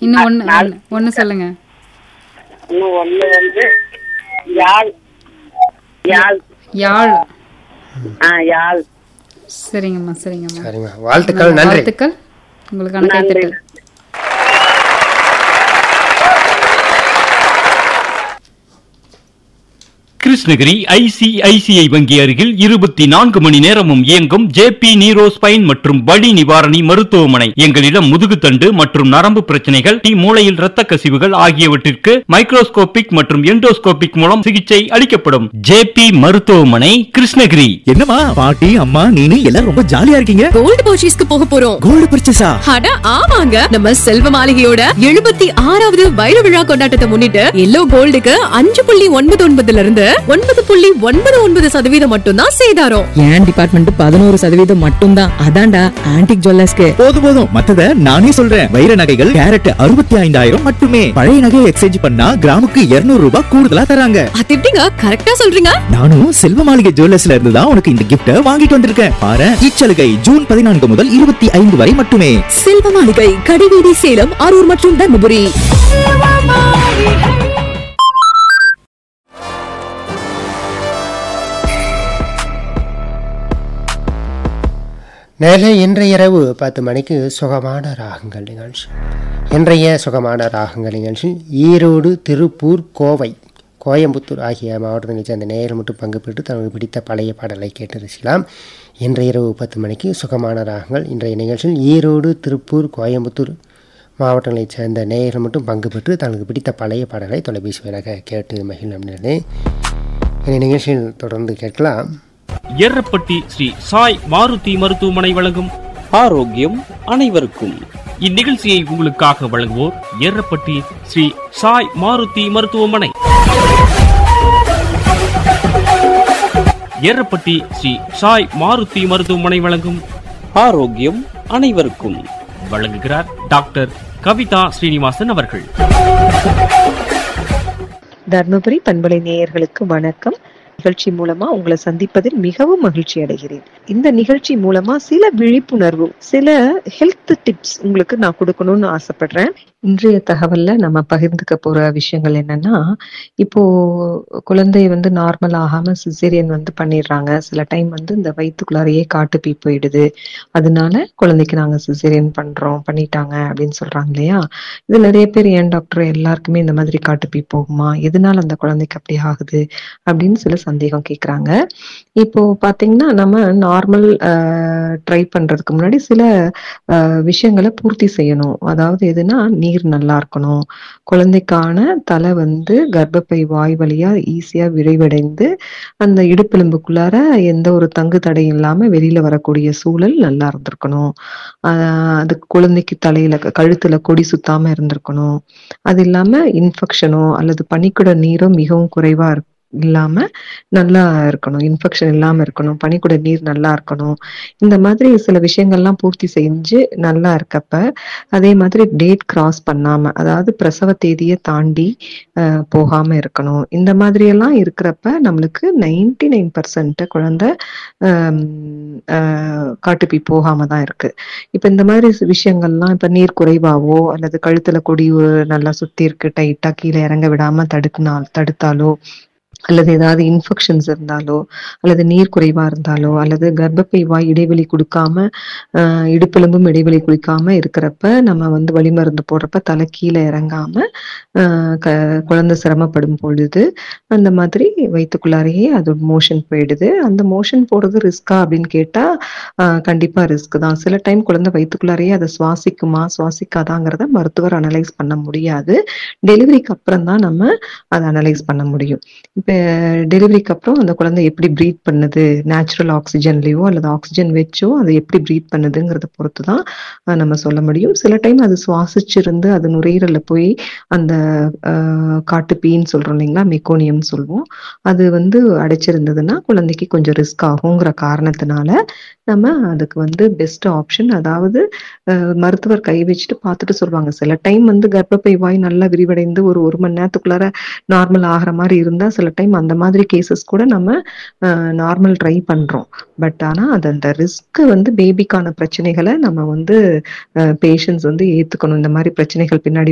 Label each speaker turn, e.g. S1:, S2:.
S1: இன்னும் ஒன்று ஒன்று சொல்லுங்க
S2: இன்னும் ஒண்ணு வந்து யாழ் யாழ்
S1: யாழ்
S2: ஆ யாழ்
S1: சரிங்கம்மா சரிங்கம்மா
S3: சரிம்மா வாழ்த்துக்கள் நன்றி
S1: வாழ்த்துக்கள் உங்களுக்கான
S2: நன்றி.
S1: கைத்தட்டல்
S4: கிருஷ்ணகிரி ஐசிஐசிஐ வங்கி அருகில் இருபத்தி நான்கு மணி நேரமும் இயங்கும் ஜேபி நீரோ ஸ்பைன் மற்றும் வலி நிவாரணி மருத்துவமனை எங்களிடம் முதுகுத்தண்டு மற்றும் நரம்பு பிரச்சனைகள் டி மூளையில் இரத்த கசிவுகள் ஆகியவற்றிற்கு மைக்ரோஸ்கோபிக் மற்றும் எண்டோஸ்கோபிக் மூலம் சிகிச்சை அளிக்கப்படும் ஜேபி மருத்துவமனை கிருஷ்ணகிரி
S5: என்னம்மா பாட்டி அம்மா நீனு எல்லாரும் ரொம்ப ஜாலியா இருக்கீங்க
S6: கோல்டு பர்ச்சேஸ்க்கு போக போறோம்
S5: கோல்டு பர்ச்சேஸா
S6: அட ஆமாங்க நம்ம செல்வ மாளிகையோட எழுபத்தி ஆறாவது வைர விழா கொண்டாட்டத்தை முன்னிட்டு எல்லோ கோல்டுக்கு அஞ்சு புள்ளி ஒன்பது ஒன்பதுல இருந்து ஒன்பது புள்ளி ஒன்பது ஒன்பது சதவீதம் மட்டும்தான் சேதாரம்
S7: என் டிபார்ட்மெண்ட் பதினோரு சதவீதம் மட்டும்தான் அதான்டா ஆன்டிக் ஜுவல்லர்ஸ்க்கு
S5: போதும் போதும் மத்தத நானே சொல்றேன் வைர நகைகள் கேரட் அறுபத்தி ஐந்தாயிரம் மட்டுமே பழைய நகையை எக்ஸ்சேஞ்ச் பண்ணா கிராமுக்கு 200 ரூபாய் கூடுதலா தராங்க
S6: அது எப்படிங்க கரெக்டா சொல்றீங்க
S5: நானும் செல்வ மாளிகை ஜுவல்லர்ஸ்ல இருந்து தான் உனக்கு இந்த கிஃப்ட வாங்கிட்டு வந்திருக்கேன் பாரு இச்சலுகை ஜூன் பதினான்கு முதல் இருபத்தி ஐந்து வரை மட்டுமே
S6: செல்வ மாளிகை கடிவீதி சேலம் அரூர் மற்றும் தர்மபுரி
S3: நேரே இன்றைய இரவு பத்து மணிக்கு சுகமான ராகங்கள் நிகழ்ச்சி இன்றைய சுகமான ராகங்கள் நிகழ்ச்சி ஈரோடு திருப்பூர் கோவை கோயம்புத்தூர் ஆகிய மாவட்டங்களைச் சேர்ந்த நேயர் மட்டும் பங்கு பெற்று தனக்கு பிடித்த பழைய பாடலை கேட்டு ரசிக்கலாம் இன்றைய இரவு பத்து மணிக்கு சுகமான ராகங்கள் இன்றைய நிகழ்ச்சியில் ஈரோடு திருப்பூர் கோயம்புத்தூர் மாவட்டங்களைச் சேர்ந்த நேயர்கள் மட்டும் பங்கு பெற்று தனக்கு பிடித்த பழைய பாடலை தொலைபேசி வழியாக கேட்டு மகிழும் நிலை இந்த நிகழ்ச்சியில் தொடர்ந்து கேட்கலாம்
S4: எர்ரப்பட்டி ஸ்ரீ சாய் மாருதி மருத்துவமனை வழங்கும்
S8: ஆரோக்கியம் அனைவருக்கும்
S4: இந்நிகழ்ச்சியை உங்களுக்காக வழங்குவோர் எர்ரப்பட்டி ஸ்ரீ சாய் மாருதி மருத்துவமனை எர்ரப்பட்டி ஸ்ரீ சாய் மாருதி மருத்துவமனை வழங்கும்
S8: ஆரோக்கியம் அனைவருக்கும்
S4: வழங்குகிறார் டாக்டர் கவிதா ஸ்ரீனிவாசன் அவர்கள்
S9: தர்மபுரி பண்பலை நேயர்களுக்கு வணக்கம் நிகழ்ச்சி மூலமா உங்களை சந்திப்பதில் மிகவும் மகிழ்ச்சி அடைகிறேன் இந்த நிகழ்ச்சி மூலமா சில விழிப்புணர்வு சில ஹெல்த் டிப்ஸ் உங்களுக்கு நான் கொடுக்கணும்னு ஆசைப்படுறேன் இன்றைய தகவல்ல நம்ம பகிர்ந்துக்க போற விஷயங்கள் என்னன்னா இப்போ குழந்தை வந்து நார்மல் ஆகாம சிசேரியன் வந்து பண்ணிடுறாங்க சில டைம் வந்து இந்த வயிற்றுக்குள்ளாரையே காட்டுப்பீ போயிடுது அதனால குழந்தைக்கு நாங்க சிசேரியன் பண்றோம் பண்ணிட்டாங்க அப்படின்னு சொல்றாங்க இல்லையா இது நிறைய பேர் ஏன் டாக்டர் எல்லாருக்குமே இந்த மாதிரி காட்டுப்பீ போகுமா எதனால அந்த குழந்தைக்கு அப்படி ஆகுது அப்படின்னு சில சந்தேகம் கேக்குறாங்க இப்போ பாத்தீங்கன்னா நம்ம நார்மல் ட்ரை பண்றதுக்கு முன்னாடி சில அஹ், விஷயங்களை பூர்த்தி செய்யணும் அதாவது எதுனா நீர் நல்லா இருக்கணும் குழந்தைக்கான தலை வந்து கர்ப்பப்பை வாய் வழியா ஈஸியா விரைவடைந்து அந்த இடுப்பெலும்புக்குள்ளார எந்த ஒரு தங்கு தடை இல்லாம வெளியில வரக்கூடிய சூழல் நல்லா இருந்திருக்கணும் ஆஹ் அது குழந்தைக்கு தலையில க- கழுத்துல கொடி சுத்தாம இருந்திருக்கணும் அது இல்லாம இன்ஃபெக்ஷனோ அல்லது பனிக்குட நீரோ மிகவும் குறைவா இருக்கு இல்லாம நல்லா இருக்கணும் இன்ஃபெக்ஷன் இல்லாம இருக்கணும் பனிக்குட நீர் நல்லா இருக்கணும் இந்த மாதிரி சில விஷயங்கள்லாம் பூர்த்தி செஞ்சு நல்லா இருக்கப்ப அதே மாதிரி டேட் கிராஸ் பண்ணாம அதாவது பிரசவ தேதியை தாண்டி அஹ், போகாம இருக்கணும் இந்த மாதிரி எல்லாம் இருக்கிறப்ப நம்மளுக்கு நைன்டி நைன் பர்சன்ட் குழந்தை ஆம், அஹ், காட்டுப்பீ போகாம தான் இருக்கு இப்ப இந்த மாதிரி சி- விஷயங்கள்லாம் இப்ப நீர் குறைவாவோ அல்லது கழுத்துல கொடி ஒரு நல்லா சுத்தி இருக்கு டைட்டா கீழே இறங்க விடாம தடுக்கினால் தடுத்தாலோ அல்லது ஏதாவது இன்ஃபெக்ஷன்ஸ் இருந்தாலோ அல்லது நீர் குறைவா இருந்தாலோ அல்லது கர்ப்பப்பை வாய் இடைவெளி கொடுக்காம ஆஹ் இடுப்பெலும்பும் இடைவெளி கொடுக்காம இருக்கிறப்ப நம்ம வந்து வழிமருந்து போடுறப்ப தலை கீழே இறங்காம ஆஹ் க குழந்தை சிரமப்படும் பொழுது அந்த மாதிரி வயிற்றுக்குள்ளாரையே அது மோஷன் போயிடுது அந்த மோஷன் போறது ரிஸ்கா அப்படின்னு கேட்டா ஆஹ் கண்டிப்பா ரிஸ்க் தான் சில டைம் குழந்தை வயிற்றுக்குள்ளாரையே அதை சுவாசிக்குமா சுவாசிக்காதாங்கிறத மருத்துவர் அனலைஸ் பண்ண முடியாது டெலிவரிக்கு அப்புறம் தான் நம்ம அதை அனலைஸ் பண்ண முடியும் இப்ப டெலிவரிக்கு அப்புறம் அந்த குழந்தை எப்படி ப்ரீத் பண்ணுது நேச்சுரல் ஆக்சிஜன்லயோ அல்லது ஆக்சிஜன் வச்சோ அதை எப்படி ப்ரீத் பண்ணுதுங்கிறத பொறுத்து தான் அஹ், நம்ம சொல்ல முடியும் சில டைம் அது சுவாசிச்சிருந்து அது நுரையீரல்ல போய் அந்த ஆஹ், காட்டுப்பீன்னு சொல்றோம் இல்லைங்களா மெக்கோனியம் சொல்லுவோம் அது வந்து அடைச்சிருந்ததுன்னா குழந்தைக்கு கொஞ்சம் ரிஸ்க் ஆகுங்கிற காரணத்தினால நம்ம அதுக்கு வந்து பெஸ்ட் ஆப்ஷன் அதாவது அஹ், மருத்துவர் கை வச்சுட்டு பார்த்துட்டு சொல்லுவாங்க சில டைம் வந்து கர்ப்பப்பை வாய் நல்லா விரிவடைந்து ஒரு ஒரு மணி நேரத்துக்குள்ளார நார்மல் ஆகிற மாதிரி இருந்தா சில டைம் அந்த மாதிரி கேசஸ் கூட நம்ம நார்மல் ட்ரை பண்றோம் பட் ஆனா அது அந்த ரிஸ்க் வந்து பேபிக்கான பிரச்சனைகளை நம்ம வந்து பேஷண்ட்ஸ் வந்து ஏத்துக்கணும் இந்த மாதிரி பிரச்சனைகள் பின்னாடி